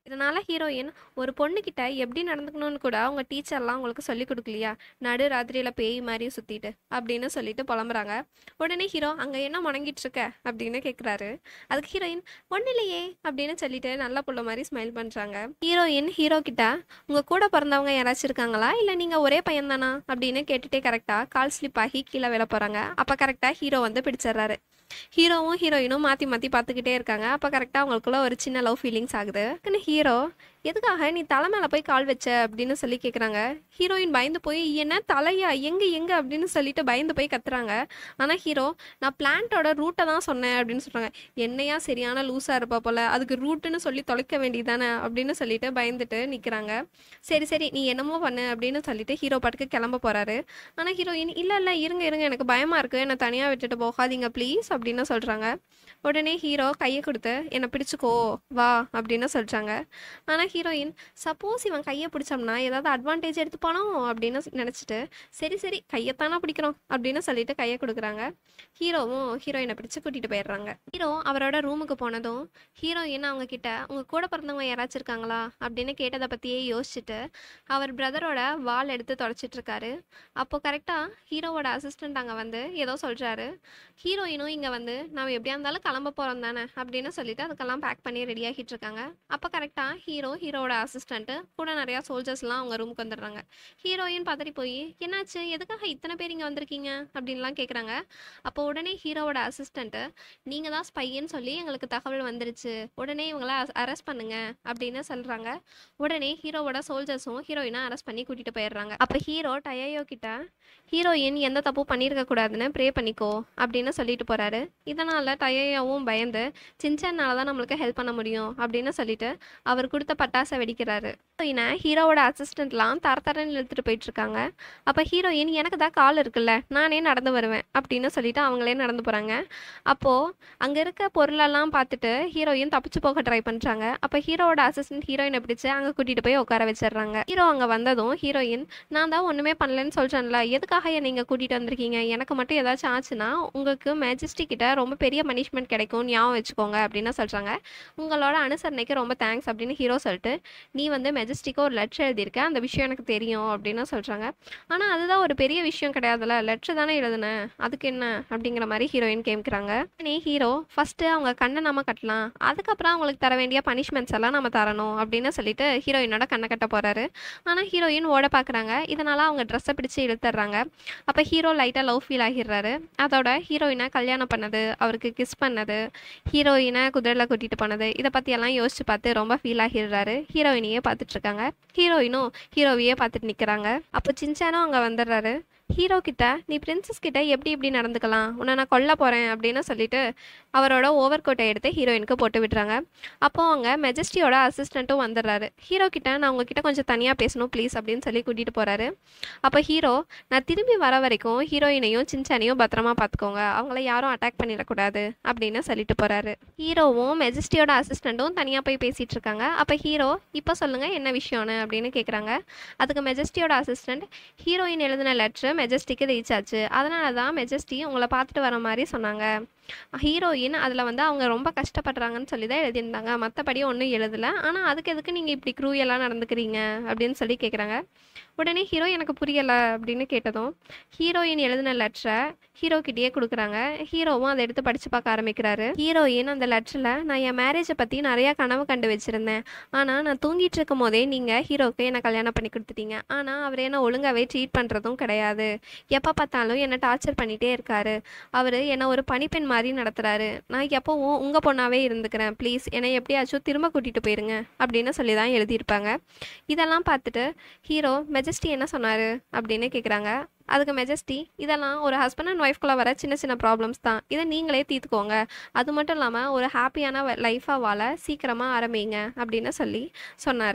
இதனால் ஹீரோயின் ஒரு பொண்ணுக்கிட்ட எப்படி நடந்துக்கணும்னு கூட அவங்க டீச்சர்லாம் அவங்களுக்கு சொல்லி கொடுக்கலையா நடு ராத்திரியில் பேய் மாதிரி சுற்றிட்டு அப்படின்னு சொல்லிட்டு புலம்புறாங்க உடனே ஹீரோ அங்கே என்ன முணங்கிட்டு இருக்க அப்படின்னு கேட்குறாரு அதுக்கு ஹீரோயின் ஒன்றும் இல்லையே அப்படின்னு சொல்லிட்டு நல்ல புள்ள மாதிரி ஸ்மைல் பண்ணுறாங்க ஹீரோயின் ஹீரோ கிட்ட உங்கள் கூட பிறந்தவங்க யாராச்சும் இருக்காங்களா இல்லை நீங்கள் ஒரே பையன் தானா அப்படின்னு கேட்டுட்டே கரெக்டாக கால் ஸ்லிப் ஆகி கீழே விழ போகிறாங்க அப்போ கரெக்டாக ஹீரோ வந்து பிடிச்சிடுறாரு ஹீரோவும் ஹீரோயினும் மாற்றி மாற்றி பார்த்துக்கிட்டே இருக்காங்க அப்போ கரெக்டாக அவங்களுக்குள்ள ஒரு சின்ன லவ் ஃபீலிங்ஸ் ஆகுது ஹீரோ எதுக்காக நீ தலை மேலே போய் கால் வச்ச அப்படின்னு சொல்லி கேட்குறாங்க ஹீரோயின் பயந்து போய் என்ன தலையா எங்கே எங்கே அப்படின்னு சொல்லிட்டு பயந்து போய் கத்துறாங்க ஆனால் ஹீரோ நான் பிளான்ட்டோட ரூட்டை தான் சொன்னேன் அப்படின்னு சொல்கிறாங்க என்னையா சரியான லூஸாக இருப்பா போல அதுக்கு ரூட்டுன்னு சொல்லி தொலைக்க வேண்டியதானே அப்படின்னு சொல்லிட்டு பயந்துட்டு நிற்கிறாங்க சரி சரி நீ என்னமோ பண்ணு அப்படின்னு சொல்லிட்டு ஹீரோ பாட்டுக்கு கிளம்ப போகிறாரு ஆனால் ஹீரோயின் இல்லை இல்லை இருங்க இருங்க எனக்கு பயமாக இருக்குது என்னை தனியாக விட்டுட்டு போகாதீங்க ப்ளீஸ் அப்படின்னு சொல்கிறாங்க உடனே ஹீரோ கையை கொடுத்து என்னை பிடிச்சிக்கோ வா அப்படின்னு சொல்கிறாங்க ஆனால் ஹீரோயின் சப்போஸ் இவன் கையை பிடிச்சோம்னா ஏதாவது அட்வான்டேஜ் எடுத்துப்பானோ அப்படின்னு நினச்சிட்டு சரி சரி கையைத்தானா பிடிக்கிறோம் அப்படின்னு சொல்லிட்டு கையை கொடுக்குறாங்க ஹீரோவும் ஹீரோயினை பிடிச்சு கூட்டிகிட்டு போயிடுறாங்க ஹீரோ அவரோட ரூமுக்கு போனதும் ஹீரோயின் அவங்க கிட்ட உங்கள் கூட பிறந்தவங்க யாராச்சும் இருக்காங்களா அப்படின்னு கேட்டதை பற்றியே யோசிச்சுட்டு அவர் பிரதரோட வால் எடுத்து தொடச்சிட்டு இருக்காரு அப்போ கரெக்டாக ஹீரோவோட அசிஸ்டண்ட் அங்கே வந்து ஏதோ சொல்கிறாரு ஹீரோயினும் இங்கே வந்து நம்ம எப்படியா இருந்தாலும் கிளம்ப போகிறோம் தானே அப்படின்னு சொல்லிட்டு அதுக்கெல்லாம் பேக் பண்ணி ரெடி ஆகிட்டு இருக்காங்க அப்போ கரெக்டாக ஹீரோ ஹீரோவோட அசிஸ்டண்ட்டு கூட நிறையா சோல்ஜர்ஸ்லாம் அவங்க ரூமுக்கு வந்துடுறாங்க ஹீரோயின் பதறி போய் என்னாச்சு எதுக்காக இத்தனை பேர் இங்கே வந்திருக்கீங்க அப்படின்லாம் கேட்குறாங்க அப்போ உடனே ஹீரோவோட அசிஸ்டண்ட்டு நீங்கள் தான் ஸ்பைன்னு சொல்லி எங்களுக்கு தகவல் வந்துருச்சு உடனே இவங்கள அரெஸ்ட் பண்ணுங்க அப்படின்னு சொல்கிறாங்க உடனே ஹீரோவோட சோல்ஜர்ஸும் ஹீரோயினை அரெஸ்ட் பண்ணி கூட்டிகிட்டு போயிடுறாங்க அப்போ ஹீரோ டயோ கிட்ட ஹீரோயின் எந்த தப்பும் பண்ணியிருக்க கூடாதுன்னு ப்ரே பண்ணிக்கோ அப்படின்னு சொல்லிட்டு போகிறாரு இதனால் டயோவும் பயந்து சின்சானால தான் நம்மளுக்கு ஹெல்ப் பண்ண முடியும் அப்படின்னு சொல்லிட்டு அவர் கொடுத்த பட்டாசை வெடிக்கிறாரு ஹீரோயினை ஹீரோவோட அசிஸ்டண்ட்லாம் தர தரன்னு இழுத்துட்டு போயிட்டு இருக்காங்க அப்போ ஹீரோயின் எனக்கு தான் கால் இருக்குல்ல நானே நடந்து வருவேன் அப்படின்னு சொல்லிட்டு அவங்களே நடந்து போகிறாங்க அப்போது அங்கே இருக்க பொருளெல்லாம் பார்த்துட்டு ஹீரோயின் தப்பிச்சு போக ட்ரை பண்ணுறாங்க அப்போ ஹீரோவோட அசிஸ்டன்ட் ஹீரோயினை பிடிச்சு அங்கே கூட்டிகிட்டு போய் உட்கார வச்சிடுறாங்க ஹீரோ அங்கே வந்ததும் ஹீரோயின் நான் தான் ஒன்றுமே பண்ணலன்னு சொல்கிறேன்ல எதுக்காக என்னை இங்கே கூட்டிகிட்டு வந்திருக்கீங்க எனக்கு மட்டும் ஏதாச்சும் ஆச்சுன்னா உங்களுக்கு மேஜிஸ்ட்ரி கிட்ட ரொம்ப பெரிய பனிஷ்மெண்ட் கிடைக்கும் ஞாபகம் வச்சுக்கோங்க அப்படின்னு சொல்கிறாங்க உங்களோட அனுசரணைக்கு ரொம்ப தேங்க்ஸ் அப்படின்னு ஹீரோ சொல்லிட்டு நீ வந்து மெஜஸ்டிக்காக ஒரு லெட்டர் எழுதியிருக்க அந்த விஷயம் எனக்கு தெரியும் அப்படின்னு சொல்கிறாங்க ஆனால் அதுதான் ஒரு பெரிய விஷயம் கிடையாதுல்ல லெட்டர் தானே எழுதுனேன் அதுக்கு என்ன அப்படிங்கிற மாதிரி ஹீரோயின் கேட்குறாங்க நீ ஹீரோ ஃபஸ்ட்டு அவங்க கண்ணை நம்ம கட்டலாம் அதுக்கப்புறம் அவங்களுக்கு தர வேண்டிய பனிஷ்மெண்ட்ஸ் எல்லாம் நம்ம தரணும் அப்படின்னு சொல்லிட்டு ஹீரோயினோட கண்ணை கட்ட போகிறாரு ஆனால் ஹீரோயின் ஓட பார்க்குறாங்க இதனால் அவங்க ட்ரெஸ்ஸை பிடிச்சி இழுத்துறாங்க அப்போ ஹீரோ லைட்டாக லவ் ஃபீல் ஆகிடுறாரு அதோட ஹீரோயினை கல்யாணம் பண்ணது அவருக்கு கிஸ் பண்ணது ஹீரோயினை குதிரையில் கூட்டிகிட்டு போனது இதை பற்றியெல்லாம் யோசிச்சு பார்த்து ரொம்ப ஃபீல் ஆகிடுறாரு ஹீரோயினையே பார்த்துட்டு இருக்காங்க ஹீரோயினும் ஹீரோவையே பார்த்துட்டு நிற்கிறாங்க அப்போ சின்சானும் அங்கே வந்துடுறாரு ஹீரோ கிட்ட நீ பிரின்சஸ் கிட்ட எப்படி இப்படி நடந்துக்கலாம் உன்னை நான் கொல்ல போகிறேன் அப்படின்னு சொல்லிட்டு அவரோட ஓவர் கோட்டை எடுத்து ஹீரோயினுக்கு போட்டு விடுறாங்க அப்போ அவங்க மெஜஸ்டியோட அசிஸ்டண்ட்டும் வந்துடுறாரு ஹீரோ கிட்ட நான் உங்ககிட்ட கொஞ்சம் தனியாக பேசணும் ப்ளீஸ் அப்படின்னு சொல்லி கூட்டிகிட்டு போகிறாரு அப்போ ஹீரோ நான் திரும்பி வர வரைக்கும் ஹீரோயினையும் சின்சானையும் பத்திரமா பார்த்துக்கோங்க அவங்கள யாரும் அட்டாக் பண்ணிடக்கூடாது அப்படின்னு சொல்லிட்டு போகிறாரு ஹீரோவும் மெஜஸ்டியோட அசிஸ்டண்ட்டும் தனியாக போய் பேசிகிட்டு இருக்காங்க அப்போ ஹீரோ இப்போ சொல்லுங்கள் என்ன விஷயம்னு அப்படின்னு கேட்குறாங்க அதுக்கு மெஜஸ்டியோட அசிஸ்டண்ட் ஹீரோயின் எழுதின லெட்ரு மெஜஸ்டிக்கு ரீச் ஆச்சு அதனால தான் மெஜஸ்டி உங்களை பார்த்துட்டு வர மாதிரி சொன்னாங்க ஹீரோயின் அதில் வந்து அவங்க ரொம்ப கஷ்டப்படுறாங்கன்னு சொல்லி தான் எழுதியிருந்தாங்க மற்றபடி ஒன்றும் எழுதலை ஆனால் அதுக்கு எதுக்கு நீங்கள் இப்படி க்ரூயெல்லாம் நடந்துக்கிறீங்க அப்படின்னு சொல்லி கேட்குறாங்க உடனே ஹீரோ எனக்கு புரியலை அப்படின்னு கேட்டதும் ஹீரோயின் எழுதின லெட்டரை ஹீரோ கிட்டேயே கொடுக்குறாங்க ஹீரோவும் அதை எடுத்து படித்து பார்க்க ஆரம்பிக்கிறாரு ஹீரோயின் அந்த லெட்டரில் நான் என் மேரேஜை பற்றி நிறையா கனவு கண்டு வச்சுருந்தேன் ஆனால் நான் தூங்கிட்டு இருக்கும் போதே நீங்கள் ஹீரோக்கு என்னை கல்யாணம் பண்ணி கொடுத்துட்டீங்க ஆனால் அவர் என்னை ஒழுங்காகவே ட்ரீட் பண்ணுறதும் கிடையாது எப்போ பார்த்தாலும் என்னை டார்ச்சர் பண்ணிகிட்டே இருக்காரு அவர் என்னை ஒரு பணிப்பெண் மாதிரி நடத்துகிறாரு நான் எப்போவும் உங்கள் பொண்ணாகவே இருந்துக்கிறேன் ப்ளீஸ் என்னை எப்படியாச்சும் திரும்ப கூட்டிகிட்டு போயிருங்க அப்படின்னு சொல்லி தான் எழுதியிருப்பாங்க இதெல்லாம் பார்த்துட்டு ஹீரோ மெஜஸ்டி என்ன சொன்னார் அப்படின்னு கேட்குறாங்க அதுக்கு மெஜஸ்டி இதெல்லாம் ஒரு ஹஸ்பண்ட் அண்ட் ஒய்ஃப்குள்ளே வர சின்ன சின்ன ப்ராப்ளம்ஸ் தான் இதை நீங்களே தீர்த்துக்கோங்க அது மட்டும் இல்லாமல் ஒரு ஹாப்பியான லைஃபாக வாழ சீக்கிரமாக ஆரம்பிங்க அப்படின்னு சொல்லி சொன்னார்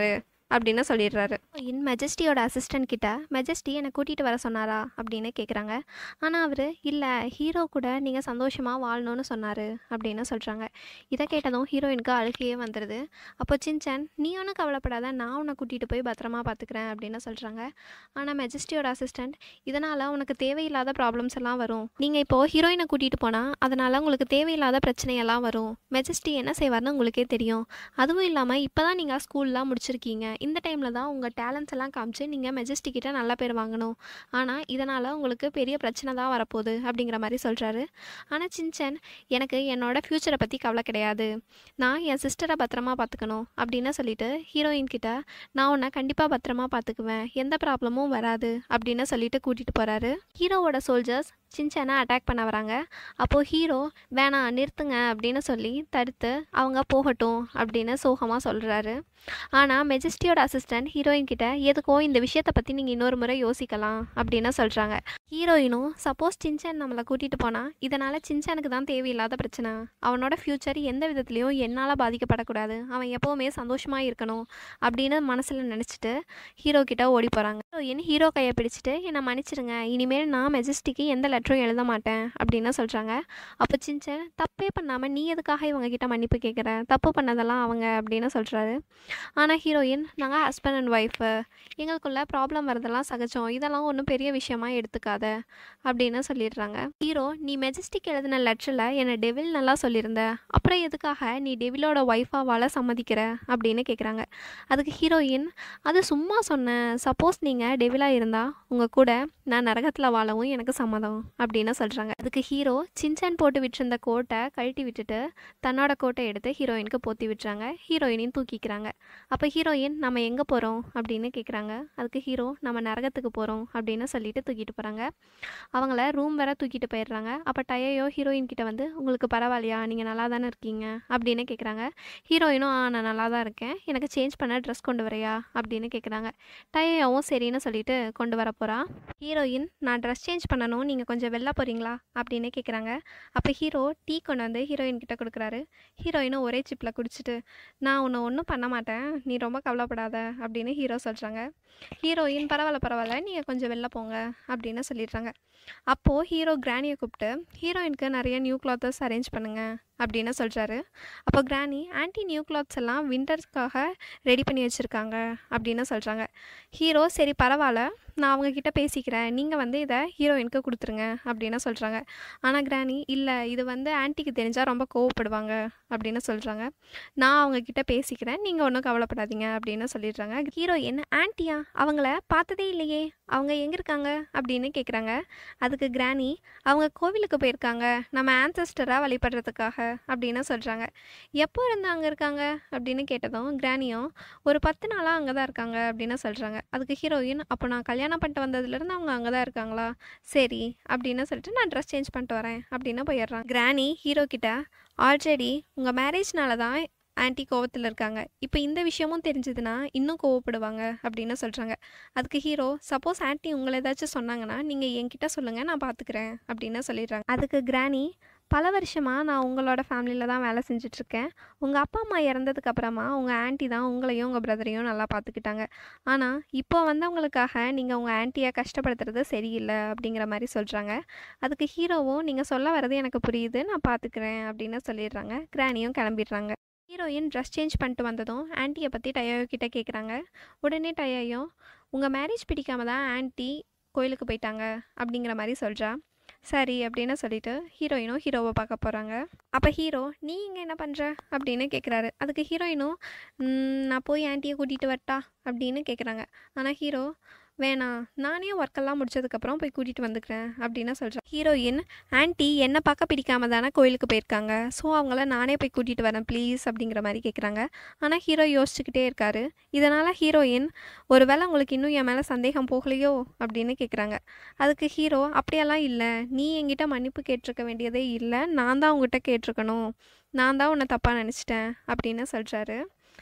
அப்படின்னு சொல்லிடுறாரு இன் மெஜஸ்டியோட அசிஸ்டன்ட் கிட்ட மெஜஸ்டி என்னை கூட்டிகிட்டு வர சொன்னாரா அப்படின்னு கேட்குறாங்க ஆனால் அவர் இல்லை ஹீரோ கூட நீங்கள் சந்தோஷமாக வாழணும்னு சொன்னார் அப்படின்னு சொல்கிறாங்க இதை கேட்டதும் ஹீரோயினுக்கு அழுகையே வந்துடுது அப்போ சின்சன் நீ ஒன்றும் கவலைப்படாத நான் உன்னை கூட்டிகிட்டு போய் பத்திரமா பார்த்துக்கிறேன் அப்படின்னு சொல்கிறாங்க ஆனால் மெஜஸ்டியோட அசிஸ்டண்ட் இதனால் உனக்கு தேவையில்லாத ப்ராப்ளம்ஸ் எல்லாம் வரும் நீங்கள் இப்போது ஹீரோயினை கூட்டிகிட்டு போனால் அதனால் உங்களுக்கு தேவையில்லாத பிரச்சனையெல்லாம் வரும் மெஜஸ்டி என்ன செய்வார்னு உங்களுக்கே தெரியும் அதுவும் இல்லாமல் இப்போ தான் நீங்கள் ஸ்கூல்லாம் முடிச்சிருக்கீங்க இந்த டைமில் தான் உங்கள் டேலண்ட்ஸ் எல்லாம் காமிச்சு நீங்கள் மெஜஸ்டி கிட்ட நல்ல பேர் வாங்கணும் ஆனால் இதனால் உங்களுக்கு பெரிய பிரச்சனை தான் வரப்போகுது அப்படிங்கிற மாதிரி சொல்கிறாரு ஆனால் சின்சன் எனக்கு என்னோட ஃப்யூச்சரை பற்றி கவலை கிடையாது நான் என் சிஸ்டரை பத்திரமா பார்த்துக்கணும் அப்படின்னு சொல்லிட்டு ஹீரோயின் கிட்ட நான் உன்னை கண்டிப்பாக பத்திரமா பார்த்துக்குவேன் எந்த ப்ராப்ளமும் வராது அப்படின்னு சொல்லிட்டு கூட்டிகிட்டு போகிறாரு ஹீரோவோட சோல்ஜர்ஸ் சின்சனை அட்டாக் பண்ண வராங்க அப்போது ஹீரோ வேணாம் நிறுத்துங்க அப்படின்னு சொல்லி தடுத்து அவங்க போகட்டும் அப்படின்னு சோகமாக சொல்கிறாரு ஆனால் மெஜஸ்டியோட அசிஸ்டன்ட் ஹீரோயின் கிட்ட எதுக்கோ இந்த விஷயத்தை பற்றி நீங்கள் இன்னொரு முறை யோசிக்கலாம் அப்படின்னு சொல்கிறாங்க ஹீரோயினும் சப்போஸ் சின்சன் நம்மளை கூட்டிகிட்டு போனால் இதனால் சின்சனுக்கு தான் தேவையில்லாத பிரச்சனை அவனோட ஃப்யூச்சர் எந்த விதத்துலேயும் என்னால் பாதிக்கப்படக்கூடாது அவன் எப்போவுமே சந்தோஷமாக இருக்கணும் அப்படின்னு மனசில் நினச்சிட்டு ஹீரோ கிட்ட ஓடி போகிறாங்க ஹீரோயின் ஹீரோ கையை பிடிச்சிட்டு என்னை மன்னிச்சிடுங்க இனிமேல் நான் மெஜஸ்டிக்கு எந்த லெட்டரும் எழுத மாட்டேன் அப்படின்னு சொல்கிறாங்க அப்போ சின்சன் தப்பே பண்ணாமல் நீ எதுக்காக இவங்க கிட்ட மன்னிப்பு கேட்குற தப்பு பண்ணதெல்லாம் அவங்க அப்படின்னு சொல்கிறாரு ஆனால் ஹீரோயின் நாங்கள் ஹஸ்பண்ட் அண்ட் ஒய்ஃபு எங்களுக்குள்ள ப்ராப்ளம் வரதெல்லாம் சகஜம் இதெல்லாம் ஒன்றும் பெரிய விஷயமா எடுத்துக்காத அப்படின்னு சொல்லிடுறாங்க ஹீரோ நீ மெஜஸ்டிக் எழுதின லெட்டரில் என்னை டெவில் நல்லா சொல்லியிருந்த அப்புறம் எதுக்காக நீ டெவிலோட ஒய்ஃபாக வாழ சம்மதிக்கிற அப்படின்னு கேட்குறாங்க அதுக்கு ஹீரோயின் அது சும்மா சொன்னேன் சப்போஸ் நீங்கள் டெவிலாக இருந்தால் உங்கள் கூட நான் நரகத்தில் வாழவும் எனக்கு சம்மதம் அப்படின்னு சொல்கிறாங்க அதுக்கு ஹீரோ சின்சன் போட்டு விட்டிருந்த கோட்டை கழட்டி விட்டுட்டு தன்னோட கோட்டை எடுத்து ஹீரோயினுக்கு போத்தி விட்டுறாங்க ஹீரோயினையும் தூக்கிக்கிறாங்க அப்போ ஹீரோயின் நம்ம எங்கே போகிறோம் அப்படின்னு கேட்குறாங்க அதுக்கு ஹீரோ நம்ம நரகத்துக்கு போகிறோம் அப்படின்னு சொல்லிட்டு தூக்கிட்டு போகிறாங்க அவங்கள ரூம் வேற தூக்கிட்டு போயிடுறாங்க அப்போ டயையோ ஹீரோயின் கிட்ட வந்து உங்களுக்கு பரவாயில்லையா நீங்கள் நல்லா தானே இருக்கீங்க அப்படின்னு கேட்குறாங்க ஹீரோயினும் ஆ நான் நல்லா தான் இருக்கேன் எனக்கு சேஞ்ச் பண்ண ட்ரெஸ் கொண்டு வரையா அப்படின்னு கேட்குறாங்க டயையாவும் சரின்னு சொல்லிட்டு கொண்டு வர போகிறா ஹீரோயின் நான் ட்ரெஸ் சேஞ்ச் பண்ணணும் நீங்கள் கொஞ்சம் வெளில போகிறீங்களா அப்படின்னு கேட்குறாங்க அப்போ ஹீரோ டீ கொண்டு வந்து ஹீரோயின் கிட்ட கொடுக்குறாரு ஹீரோயினும் ஒரே சிப்பில் குடிச்சிட்டு நான் உன்னை ஒன்றும் பண்ண மாட்டேன் நீ ரொம்ப கவலைப்படாத அப்படின்னு ஹீரோ சொல்கிறாங்க ஹீரோயின் பரவாயில்ல பரவாயில்ல நீங்கள் கொஞ்சம் வெளில போங்க அப்படின்னு சொல்லிடுறாங்க அப்போது ஹீரோ கிராணியை கூப்பிட்டு ஹீரோயினுக்கு நிறைய நியூ கிளாத்தஸ் அரேஞ்ச் பண்ணுங்க அப்படின்னு சொல்கிறாரு அப்போ கிராணி ஆன்டி நியூ கிளாத்ஸ் எல்லாம் விண்டர்ஸ்க்காக ரெடி பண்ணி வச்சுருக்காங்க அப்படின்னு சொல்கிறாங்க ஹீரோ சரி பரவாயில்ல நான் அவங்கக்கிட்ட பேசிக்கிறேன் நீங்கள் வந்து இதை ஹீரோயினுக்கு கொடுத்துருங்க அப்படின்னு சொல்கிறாங்க ஆனால் கிராணி இல்லை இது வந்து ஆன்ட்டிக்கு தெரிஞ்சால் ரொம்ப கோவப்படுவாங்க அப்படின்னு சொல்கிறாங்க நான் அவங்கக்கிட்ட பேசிக்கிறேன் நீங்கள் ஒன்றும் கவலைப்படாதீங்க அப்படின்னு சொல்லிடுறாங்க ஹீரோயின் ஆன்ட்டியா அவங்கள பார்த்ததே இல்லையே அவங்க எங்கே இருக்காங்க அப்படின்னு கேட்குறாங்க அதுக்கு கிராணி அவங்க கோவிலுக்கு போயிருக்காங்க நம்ம ஆன்சஸ்டராக வழிபடுறதுக்காக அப்படின்னு சொல்கிறாங்க எப்போ இருந்து அங்கே இருக்காங்க அப்படின்னு கேட்டதும் கிராணியும் ஒரு பத்து நாளாக அங்கே தான் இருக்காங்க அப்படின்னு சொல்கிறாங்க அதுக்கு ஹீரோயின் அப்போ நான் கல்யாணம் பண்ணிட்டு வந்ததுலேருந்து அவங்க அங்கே தான் இருக்காங்களா சரி அப்படின்னு சொல்லிட்டு நான் ட்ரெஸ் சேஞ்ச் பண்ணிட்டு வரேன் அப்படின்னு போயிடுறான் கிராணி ஹீரோ கிட்ட ஆல்ரெடி உங்கள் மேரேஜ்னால தான் ஆன்ட்டி கோவத்தில் இருக்காங்க இப்போ இந்த விஷயமும் தெரிஞ்சதுன்னா இன்னும் கோவப்படுவாங்க அப்படின்னு சொல்கிறாங்க அதுக்கு ஹீரோ சப்போஸ் ஆன்ட்டி உங்களை ஏதாச்சும் சொன்னாங்கன்னா நீங்கள் என்கிட்ட சொல்லுங்கள் நான் பார்த்துக்கிறேன் அப்படின்னு சொல்லிடுறாங்க அதுக்கு கிராணி பல வருஷமாக நான் உங்களோட ஃபேமிலியில் தான் வேலை செஞ்சிட்ருக்கேன் உங்கள் அப்பா அம்மா இறந்ததுக்கு அப்புறமா உங்கள் ஆன்ட்டி தான் உங்களையும் உங்கள் பிரதரையும் நல்லா பார்த்துக்கிட்டாங்க ஆனால் இப்போ வந்தவங்களுக்காக நீங்கள் உங்கள் ஆன்ட்டியை கஷ்டப்படுத்துறது சரியில்லை அப்படிங்கிற மாதிரி சொல்கிறாங்க அதுக்கு ஹீரோவும் நீங்கள் சொல்ல வர்றது எனக்கு புரியுது நான் பார்த்துக்கிறேன் அப்படின்னு சொல்லிடுறாங்க கிராணியும் கிளம்பிடுறாங்க ஹீரோயின் ட்ரெஸ் சேஞ்ச் பண்ணிட்டு வந்ததும் ஆன்ட்டியை பற்றி டயோ கிட்ட கேட்குறாங்க உடனே டயோயோ உங்கள் மேரேஜ் பிடிக்காம தான் ஆன்ட்டி கோயிலுக்கு போயிட்டாங்க அப்படிங்கிற மாதிரி சொல்கிறா சரி அப்படின்னு சொல்லிட்டு ஹீரோயினும் ஹீரோவை பார்க்க போகிறாங்க அப்போ ஹீரோ நீ இங்கே என்ன பண்ணுற அப்படின்னு கேட்குறாரு அதுக்கு ஹீரோயினும் "ம், நான் போய் ஆன்ட்டியை கூட்டிகிட்டு வரட்டா அப்படின்னு கேட்குறாங்க ஆனால் ஹீரோ வேணாம் நானே ஒர்க்கெல்லாம் முடிச்சதுக்கப்புறம் போய் கூட்டிகிட்டு வந்துக்கிறேன் அப்படின்னு சொல்கிறேன் ஹீரோயின் ஆன்ட்டி என்னை பார்க்க பிடிக்காம தானே கோயிலுக்கு போயிருக்காங்க ஸோ அவங்கள நானே போய் கூட்டிகிட்டு வரேன் ப்ளீஸ் அப்படிங்கிற மாதிரி கேட்குறாங்க ஆனால் ஹீரோ யோசிச்சுக்கிட்டே இருக்காரு இதனால் ஹீரோயின் ஒருவேளை உங்களுக்கு இன்னும் என் மேலே சந்தேகம் போகலையோ அப்படின்னு கேட்குறாங்க அதுக்கு ஹீரோ அப்படியெல்லாம் இல்லை நீ என்கிட்ட மன்னிப்பு கேட்டிருக்க வேண்டியதே இல்லை நான் தான் உங்ககிட்ட கேட்டிருக்கணும் நான் தான் உன்னை தப்பாக நினச்சிட்டேன் அப்படின்னு சொல்கிறாரு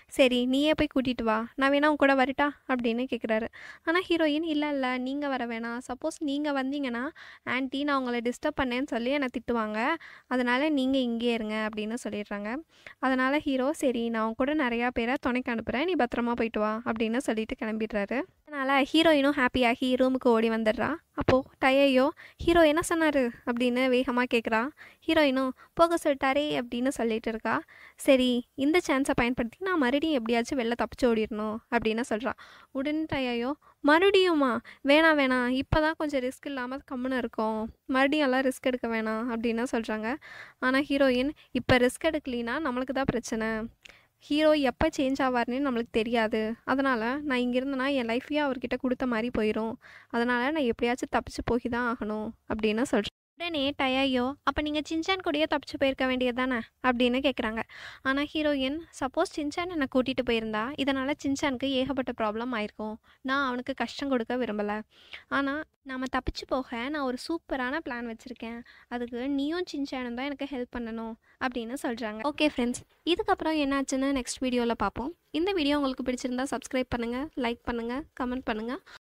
சரி நீயே போய் கூட்டிகிட்டு வா நான் வேணா உன் கூட வரட்டா அப்படின்னு கேட்குறாரு ஆனால் ஹீரோயின் இல்லை இல்லை நீங்கள் வர வேணாம் சப்போஸ் நீங்கள் வந்தீங்கன்னா ஆன்ட்டி நான் உங்களை டிஸ்டர்ப் பண்ணேன்னு சொல்லி என்னை திட்டுவாங்க அதனால் நீங்கள் இங்கே இருங்க அப்படின்னு சொல்லிடுறாங்க அதனால் ஹீரோ சரி நான் உன் கூட நிறையா பேரை துணைக்கு அனுப்புகிறேன் நீ பத்திரமா போயிட்டு வா அப்படின்னு சொல்லிட்டு கிளம்பிடுறாரு அதனால் ஹீரோயினும் ஹாப்பியாகி ரூமுக்கு ஓடி வந்துடுறா அப்போது டயையோ ஹீரோ என்ன சொன்னார் அப்படின்னு வேகமாக கேட்குறா ஹீரோயினும் போக சொல்லிட்டாரே அப்படின்னு சொல்லிட்டு இருக்கா சரி இந்த சான்ஸை பயன்படுத்தி நான் மறுபடியும் எப்படியாச்சும் வெளில தப்பிச்சு ஓடிடணும் அப்படின்னு சொல்கிறா உடனே டயையோ மறுபடியுமா வேணாம் வேணாம் இப்போ தான் கொஞ்சம் ரிஸ்க் இல்லாமல் கம்முன்னு இருக்கும் மறுபடியும் எல்லாம் ரிஸ்க் எடுக்க வேணாம் அப்படின்னு சொல்கிறாங்க ஆனால் ஹீரோயின் இப்போ ரிஸ்க் எடுக்கலினா நம்மளுக்கு தான் பிரச்சனை ஹீரோ எப்போ சேஞ்ச் ஆவார்னு நம்மளுக்கு தெரியாது அதனால் நான் இங்கே இருந்தேன்னா என் லைஃப்பையே அவர்கிட்ட கொடுத்த மாதிரி போயிடும் அதனால் நான் எப்படியாச்சும் தப்பிச்சு போய் தான் ஆகணும் அப்படின்னு சொல்கிறேன் உடனே டயாயோ அப்போ நீங்கள் சின்சான் கூடயே தப்பிச்சு போயிருக்க வேண்டியது தானே அப்படின்னு கேட்குறாங்க ஆனால் ஹீரோயின் சப்போஸ் சின்சான் என்னை கூட்டிகிட்டு போயிருந்தா இதனால் சின்சானுக்கு ஏகப்பட்ட ப்ராப்ளம் ஆயிருக்கும் நான் அவனுக்கு கஷ்டம் கொடுக்க விரும்பலை ஆனால் நாம் தப்பிச்சு போக நான் ஒரு சூப்பரான பிளான் வச்சுருக்கேன் அதுக்கு நீயும் சின்சானும் தான் எனக்கு ஹெல்ப் பண்ணணும் அப்படின்னு சொல்கிறாங்க ஓகே ஃப்ரெண்ட்ஸ் இதுக்கப்புறம் என்னாச்சுன்னு நெக்ஸ்ட் வீடியோவில் பார்ப்போம் இந்த வீடியோ உங்களுக்கு பிடிச்சிருந்தா சப்ஸ்கிரைப் பண்ணுங்கள் லைக் பண்ணுங்கள் கமெண்ட் பண்ணுங்கள்